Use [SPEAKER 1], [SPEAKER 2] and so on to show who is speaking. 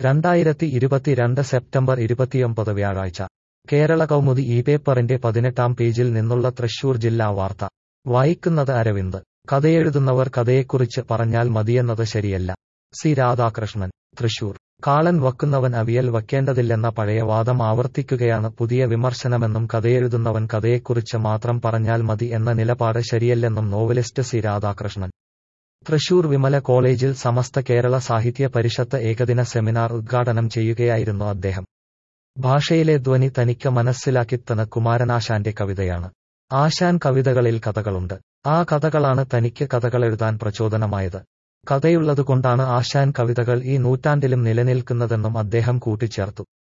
[SPEAKER 1] രണ്ടായിരത്തി ഇരുപത്തിരണ്ട് സെപ്റ്റംബർ ഇരുപത്തിയൊമ്പത് വ്യാഴാഴ്ച കേരള കൗമുദി ഈ പേപ്പറിന്റെ പതിനെട്ടാം പേജിൽ നിന്നുള്ള തൃശൂർ ജില്ലാ വാർത്ത വായിക്കുന്നത് അരവിന്ദ് കഥയെഴുതുന്നവർ കഥയെക്കുറിച്ച് പറഞ്ഞാൽ മതിയെന്നത് ശരിയല്ല സി രാധാകൃഷ്ണൻ തൃശൂർ കാളൻ വക്കുന്നവൻ അവിയൽ വയ്ക്കേണ്ടതില്ലെന്ന പഴയ വാദം ആവർത്തിക്കുകയാണ് പുതിയ വിമർശനമെന്നും കഥയെഴുതുന്നവൻ കഥയെക്കുറിച്ച് മാത്രം പറഞ്ഞാൽ മതി എന്ന നിലപാട് ശരിയല്ലെന്നും നോവലിസ്റ്റ് സി രാധാകൃഷ്ണൻ തൃശൂർ വിമല കോളേജിൽ സമസ്ത കേരള സാഹിത്യ പരിഷത്ത് ഏകദിന സെമിനാർ ഉദ്ഘാടനം ചെയ്യുകയായിരുന്നു അദ്ദേഹം ഭാഷയിലെ ധ്വനി തനിക്ക് മനസ്സിലാക്കിത്തന്ന കുമാരനാശാന്റെ കവിതയാണ് ആശാൻ കവിതകളിൽ കഥകളുണ്ട് ആ കഥകളാണ് തനിക്ക് കഥകളെഴുതാൻ പ്രചോദനമായത് കഥയുള്ളതുകൊണ്ടാണ് ആശാൻ കവിതകൾ ഈ നൂറ്റാണ്ടിലും നിലനിൽക്കുന്നതെന്നും അദ്ദേഹം കൂട്ടിച്ചേർത്തു